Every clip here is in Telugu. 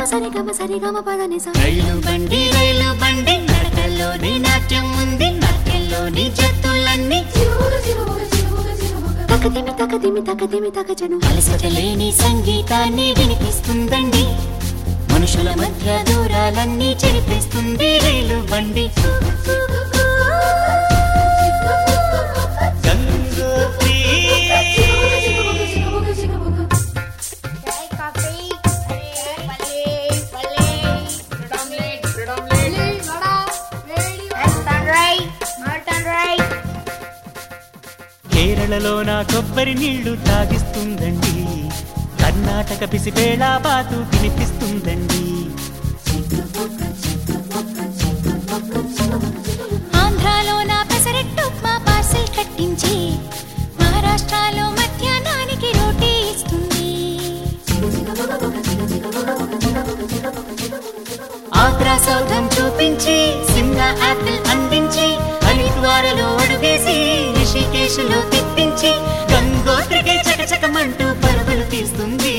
సరి గమ సరి గమ పద నిస రైలు బండి రైలు బండి నడకల్లోని నాట్యం ఉంది నాట్యంలోని జత్తులన్నీ తకదిమి తకదిమి తకదిమి తకచను అలసట లేని సంగీతాన్ని వినిపిస్తుందండి మనుషుల మధ్య దూరాలన్నీ చెరిపిస్తుంది రైలు బండి Gangotri Hey, coffee. Hey, Malay, Malay. Redamlet, redamlet. Vada, ready. Martin Ray, Martin Ray. కేరళలో నా కొబ్బరి నీళ్లు తాగిస్తుందండి కర్ణాటక పిసిపేళ బాతు వినిపిస్తుందండి ఆంధ్రాలో నా పెసరెట్టు మా పార్సిల్ కట్టించి మహారాష్ట్రలో మధ్యాహ్నానికి రోటీ ఇస్తుంది ఆగ్రా సౌధం చూపించి సిమ్లా యాపిల్ అందించి హరిద్వారలో అడుగేసి రిషికేశ్లో తిప్పించి గంగోత్రికే చకచకమంటూ పరుగులు తీస్తుంది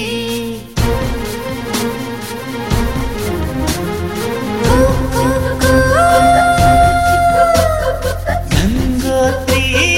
గంగోత్రి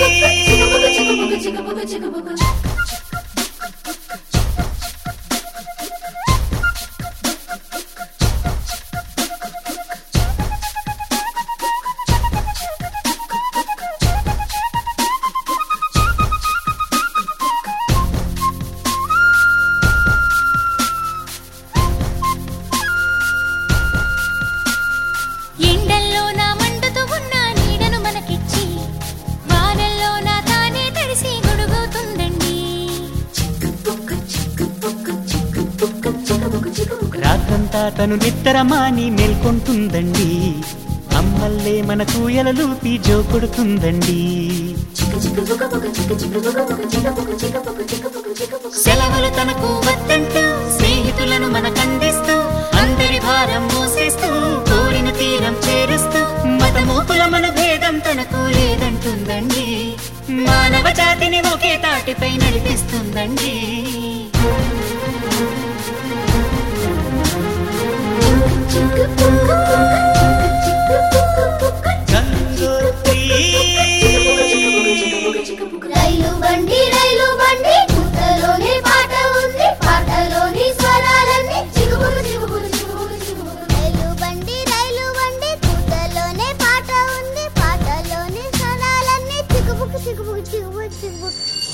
ఎండల్లో నా మండుతూ ఉన్న నీడను మనకిచ్చి వానల్లో నా తానే తడిసి గొడుగుతుందండి రాత్రంతా తను నిద్రమాని మేల్కొంటుందండి అమ్మల్లే మన కూయలలూపి జో కొడుతుందండి సెలవులు తనకు వద్దంటూ స్నేహితులను మనకందిస్తూ అందరి భారం మోసేస్తూ కోరిన తీరం చేరుస్తూ మతమూపుల మన భేదం తనకు లేదంటుందండి మానవ జాతిని ఒకే తాటిపై నడిపిస్తుందండి రైలు బండి రైలు బండి పుట్టలోని పాట ఉంది పాటలోని స్వరాలన్నీ చిగుబులు చిగుబులు చిగుబులు చిగుబులు రైలు బండి రైలు బండి పుట్టలోనే పాట ఉంది పాటలోని స్వరాలన్నీ చిగుబుకు చిగుబుకు చిగుబుకు చిగుబుకు